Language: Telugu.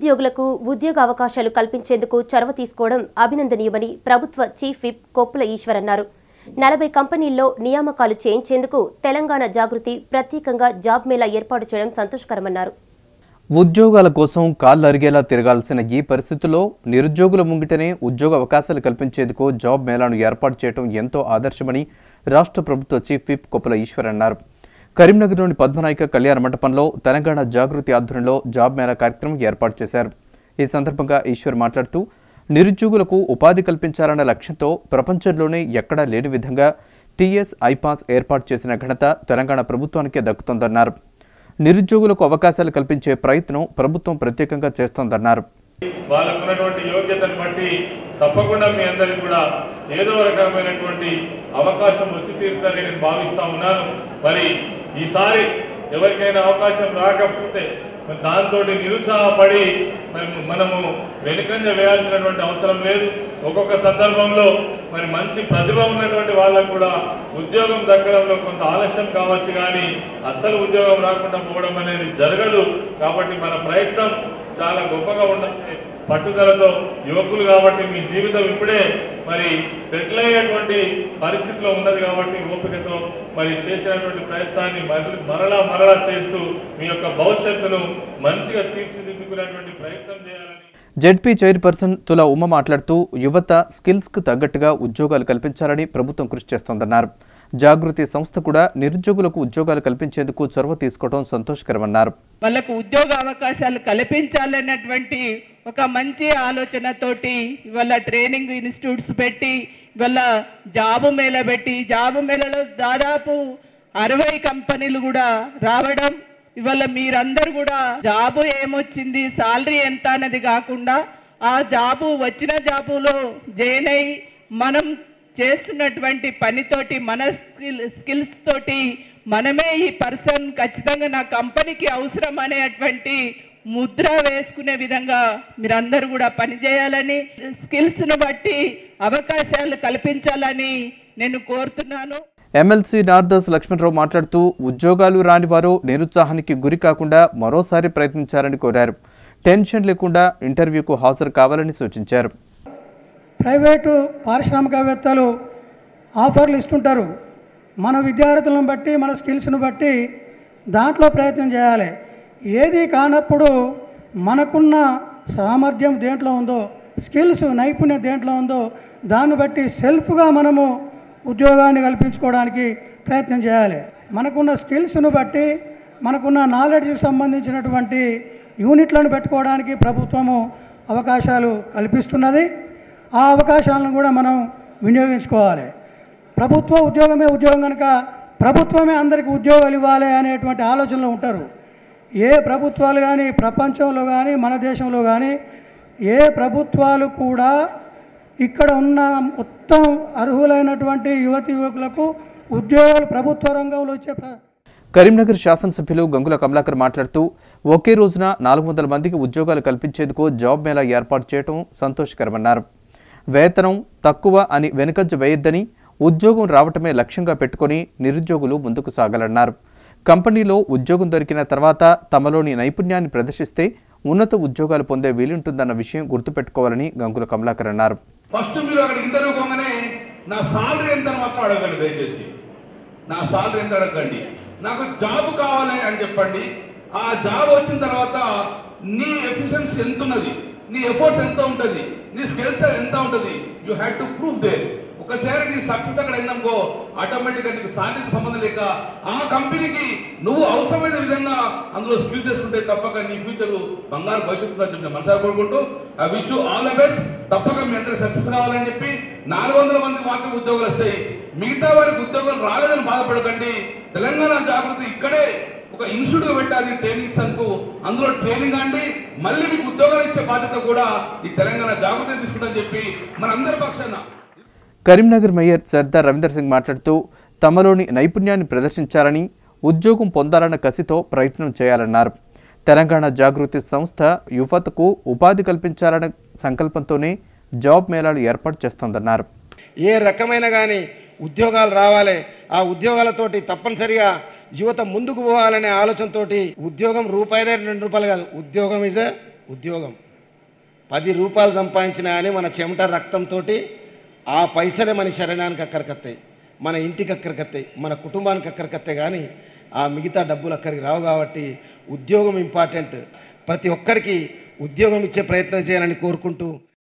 నిరుద్యోగులకు ఉద్యోగ అవకాశాలు కల్పించేందుకు చొరవ తీసుకోవడం అభినందనీయమని ప్రభుత్వ చీఫ్ విప్ కొప్పుల ఈశ్వర్ అన్నారు నలభై కంపెనీల్లో నియామకాలు చేయించేందుకు తెలంగాణ జాగృతి ప్రత్యేకంగా జాబ్ మేళా ఏర్పాటు చేయడం సంతోషకరమన్నారు ఉద్యోగాల కోసం కాళ్ళు అరిగేలా తిరగాల్సిన ఈ పరిస్థితుల్లో నిరుద్యోగుల ముంగిటనే ఉద్యోగ అవకాశాలు కల్పించేందుకు జాబ్ మేళాను ఏర్పాటు చేయడం ఎంతో ఆదర్శమని రాష్ట్ర ప్రభుత్వ చీఫ్ విప్ కొప్పుల ఈశ్వర్ అన్నారు కరీంనగర్లోని పద్మనాయక కళ్యాణ మండపంలో తెలంగాణ జాగృతి ఆధ్వర్యంలో జాబ్ మేళా కార్యక్రమం ఏర్పాటు చేశారు ఈ సందర్భంగా ఈశ్వర్ మాట్లాడుతూ నిరుద్యోగులకు ఉపాధి కల్పించాలన్న లక్ష్యంతో ప్రపంచంలోనే ఎక్కడా లేని విధంగా టీఎస్ ఐపాస్ ఏర్పాటు చేసిన ఘనత తెలంగాణ ప్రభుత్వానికే దక్కుతోందన్నారు నిరుద్యోగులకు అవకాశాలు కల్పించే ప్రయత్నం ప్రభుత్వం ప్రత్యేకంగా చేస్తోందన్నారు వాళ్ళకు ఉన్నటువంటి యోగ్యతను బట్టి తప్పకుండా మీ అందరికి కూడా ఏదో రకమైనటువంటి అవకాశం వచ్చి తీరుతుందని నేను భావిస్తా ఉన్నాను మరి ఈసారి ఎవరికైనా అవకాశం రాకపోతే మరి దాంతో నిరుత్సాహపడి మరి మనము వెనుకంజ వేయాల్సినటువంటి అవసరం లేదు ఒక్కొక్క సందర్భంలో మరి మంచి ప్రతిభ ఉన్నటువంటి వాళ్ళకు కూడా ఉద్యోగం దక్కడంలో కొంత ఆలస్యం కావచ్చు కానీ అస్సలు ఉద్యోగం రాకుండా పోవడం అనేది జరగదు కాబట్టి మన ప్రయత్నం చాలా గొప్పగా ఉండాలి పట్టుదలతో యువకులు కాబట్టి మీ జీవితం ఇప్పుడే మరి సెటిల్ అయ్యేటువంటి పరిస్థితిలో ఉన్నది కాబట్టి ఓపికతో మరి చేసినటువంటి ప్రయత్నాన్ని మరల- మరలా మరలా చేస్తూ మీ యొక్క భవిష్యత్తును మంచిగా తీర్చిదిద్దుకునేటువంటి ప్రయత్నం చేయాలని జెడ్పీ చైర్పర్సన్ తుల ఉమ మాట్లాడుతూ యువత స్కిల్స్కు తగ్గట్టుగా ఉద్యోగాలు కల్పించాలని ప్రభుత్వం కృషి చేస్తోందన్నారు జాగృతి సంస్థ కూడా నిరుద్యోగులకు ఉద్యోగాలు కల్పించేందుకు చొరవ తీసుకోవడం సంతోషకరమన్నారు వాళ్ళకు ఉద్యోగ అవకాశాలు కల్పించాలన్నటువంటి ఒక మంచి ఆలోచనతోటి ఇవాళ ట్రైనింగ్ ఇన్స్టిట్యూట్స్ పెట్టి ఇవాళ జాబు మేళ పెట్టి జాబు మేళలో దాదాపు అరవై కంపెనీలు కూడా రావడం ఇవాళ మీరందరూ కూడా జాబు ఏమొచ్చింది శాలరీ ఎంత అన్నది కాకుండా ఆ జాబు వచ్చిన జాబులో జాయిన్ అయి మనం చేస్తున్నటువంటి పనితోటి మన స్కిల్ స్కిల్స్ తోటి మనమే ఈ పర్సన్ ఖచ్చితంగా నా కంపెనీకి అవసరం అనేటువంటి ముద్ర వేసుకునే విధంగా మీరందరూ కూడా పనిచేయాలని స్కిల్స్ను బట్టి అవకాశాలు కల్పించాలని నేను కోరుతున్నాను ఎమ్మెల్సీ నార్దస్ లక్ష్మణరావు మాట్లాడుతూ ఉద్యోగాలు రాని వారు నిరుత్సాహానికి గురి కాకుండా మరోసారి ప్రయత్నించాలని కోరారు టెన్షన్ లేకుండా ఇంటర్వ్యూకు హాజరు కావాలని సూచించారు ప్రైవేటు పారిశ్రామికవేత్తలు ఆఫర్లు ఇస్తుంటారు మన విద్యార్థులను బట్టి మన స్కిల్స్ను బట్టి దాంట్లో ప్రయత్నం చేయాలి ఏది కానప్పుడు మనకున్న సామర్థ్యం దేంట్లో ఉందో స్కిల్స్ నైపుణ్యం దేంట్లో ఉందో దాన్ని బట్టి సెల్ఫ్గా మనము ఉద్యోగాన్ని కల్పించుకోవడానికి ప్రయత్నం చేయాలి మనకున్న స్కిల్స్ను బట్టి మనకున్న నాలెడ్జ్కి సంబంధించినటువంటి యూనిట్లను పెట్టుకోవడానికి ప్రభుత్వము అవకాశాలు కల్పిస్తున్నది ఆ అవకాశాలను కూడా మనం వినియోగించుకోవాలి ప్రభుత్వ ఉద్యోగమే ఉద్యోగం కనుక ప్రభుత్వమే అందరికీ ఉద్యోగాలు ఇవ్వాలి అనేటువంటి ఆలోచనలో ఉంటారు ఏ ప్రభుత్వాలు కానీ ప్రపంచంలో కానీ మన దేశంలో కానీ ఏ ప్రభుత్వాలు కూడా ఇక్కడ ఉన్న మొత్తం అర్హులైనటువంటి యువతి యువకులకు ఉద్యోగాలు ప్రభుత్వ రంగంలో వచ్చే ప్ర కరీంనగర్ శాసనసభ్యులు గంగుల కమలాకర్ మాట్లాడుతూ ఒకే రోజున నాలుగు వందల మందికి ఉద్యోగాలు కల్పించేందుకు జాబ్ మేళా ఏర్పాటు చేయడం సంతోషకరమన్నారు వేతనం తక్కువ అని వెనుకంజ వేయొద్దని ఉద్యోగం రావటమే లక్ష్యంగా పెట్టుకొని నిరుద్యోగులు ముందుకు సాగాలన్నారు కంపెనీలో ఉద్యోగం దొరికిన తర్వాత తమలోని నైపుణ్యాన్ని ప్రదర్శిస్తే ఉన్నత ఉద్యోగాలు పొందే వీలుంటుందన్న విషయం గుర్తుపెట్టుకోవాలని గంగుల కమలాకర్ అన్నారు ఫస్ట్ మీరు అక్కడ ఇంటర్వ్యూ పోగానే నా సాలరీ ఎంత అని మాత్రం అడగండి దయచేసి నా సాలరీ ఎంత అడగండి నాకు జాబ్ కావాలి అని చెప్పండి ఆ జాబ్ వచ్చిన తర్వాత నీ ఎఫిషియన్సీ ఎంత ఉన్నది నీ ఎఫర్ట్స్ ఎంత ఉంటుంది నీ స్కిల్స్ ఎంత ఉంటుంది you had to prove they ఒకసారి నీ సక్సెస్ అక్కడ అయిందనుకో ఆటోమేటిక్గా నీకు సాలరీకి సంబంధం లేక ఆ కంపెనీకి నువ్వు అవసరమైన విధంగా అందులో స్కిల్ చేసుకుంటే తప్పక నీ ఫ్యూచర్ బంగారు భవిష్యత్తు అని చెప్పి మనసారి కోరుకుంటూ I wish all the best తప్పక మీ అందరూ సక్సెస్ కావాలని చెప్పి నాలుగు వందల మంది మాత్రం ఉద్యోగాలు వస్తాయి మిగతా వారికి ఉద్యోగాలు రాలేదని బాధపడకండి తెలంగాణ జాగృతి ఇక్కడే ఒక ఇన్స్టిట్యూట్ పెట్టాలి ట్రైనింగ్ సంకు అందులో ట్రైనింగ్ అండి మళ్ళీ మీకు ఉద్యోగాలు ఇచ్చే బాధ్యత కూడా ఈ తెలంగాణ జాగృతి తీసుకుంటని చెప్పి మనందరి పక్షాన కరీంనగర్ మేయర్ సర్దార్ రవీందర్ సింగ్ మాట్లాడుతూ తమలోని నైపుణ్యాన్ని ప్రదర్శించాలని ఉద్యోగం పొందాలన్న కసితో ప్రయత్నం చేయాలన్నారు తెలంగాణ జాగృతి సంస్థ యువతకు ఉపాధి కల్పించాలన్న సంకల్పంతోనే జాబ్ మేళాలు ఏర్పాటు చేస్తోందన్నారు ఏ రకమైన కానీ ఉద్యోగాలు రావాలి ఆ ఉద్యోగాలతోటి తప్పనిసరిగా యువత ముందుకు పోవాలనే ఆలోచనతోటి ఉద్యోగం రూపాయిదే రెండు రూపాయలు కాదు ఉద్యోగం ఇజ్ ఎ ఉద్యోగం పది రూపాయలు సంపాదించినా కానీ మన చెమట రక్తంతో ఆ పైసలే మన శరీరానికి అక్కడికత్తాయి మన ఇంటికి అక్కడికత్తాయి మన కుటుంబానికి అక్కడికత్తాయి కానీ ఆ మిగతా డబ్బులు అక్కడికి రావు కాబట్టి ఉద్యోగం ఇంపార్టెంట్ ప్రతి ఒక్కరికి ఉద్యోగం ఇచ్చే ప్రయత్నం చేయాలని కోరుకుంటూ